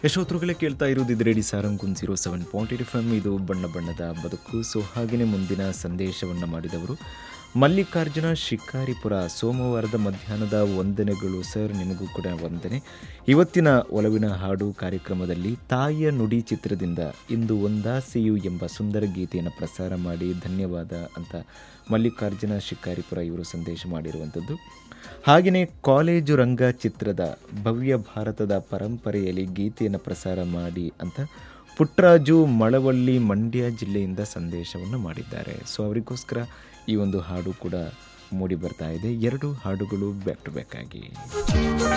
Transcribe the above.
ಯಶೋತ್ರುಗಳೇ ಕೇಳ್ತಾ ಇರೋದು ಇದು ರೇಡಿ ಸಾರಂಗುನ್ zero seven point eight F M ಇದು ಬಣ್ಣ ಬಣ್ಣದ ಬದುಕು ಸೊ ಹಾಗೆಯೇ ಮುಂದಿನ ಸಂದೇಶವನ್ನು ಮಾಡಿದವರು ಮಲ್ಲಿಕಾರ್ಜುನ ಶಿಕಾರಿಪುರ ಸೋಮವಾರದ ಮಧ್ಯಾಹ್ನದ ವಂದನೆಗಳು ಸರ್ ನಿಮಗೂ ಕೂಡ ವಂದನೆ ಇವತ್ತಿನ ಒಲವಿನ ಹಾಡು ಕಾರ್ಯಕ್ರಮದಲ್ಲಿ ತಾಯಿಯ ನುಡಿ ಚಿತ್ರದಿಂದ ಇಂದು ಒಂದಾಸೆಯು ಎಂಬ ಸುಂದರ ಗೀತೆಯನ್ನು ಪ್ರಸಾರ ಮಾಡಿ ಧನ್ಯವಾದ ಅಂತ ಮಲ್ಲಿಕಾರ್ಜುನ ಶಿಕಾರಿಪುರ ಇವರು ಸಂದೇಶ ಮಾಡಿರುವಂಥದ್ದು ಹಾಗೆಯೇ ಕಾಲೇಜು ರಂಗ ಚಿತ್ರದ ಭವ್ಯ ಭಾರತದ ಪರಂಪರೆಯಲ್ಲಿ ಗೀತೆಯನ್ನು ಪ್ರಸಾರ ಮಾಡಿ ಅಂತ ಪುಟ್ಟರಾಜು ಮಳವಳ್ಳಿ ಮಂಡ್ಯ ಜಿಲ್ಲೆಯಿಂದ ಸಂದೇಶವನ್ನು ಮಾಡಿದ್ದಾರೆ ಸೊ ಅವರಿಗೋಸ್ಕರ ಈ ಒಂದು ಹಾಡು ಕೂಡ ಮೂಡಿ ಬರ್ತಾ ಇದೆ ಎರಡು ಹಾಡುಗಳು ಬ್ಯಾಕ್ ಟು ಬ್ಯಾಕ್ ಆಗಿ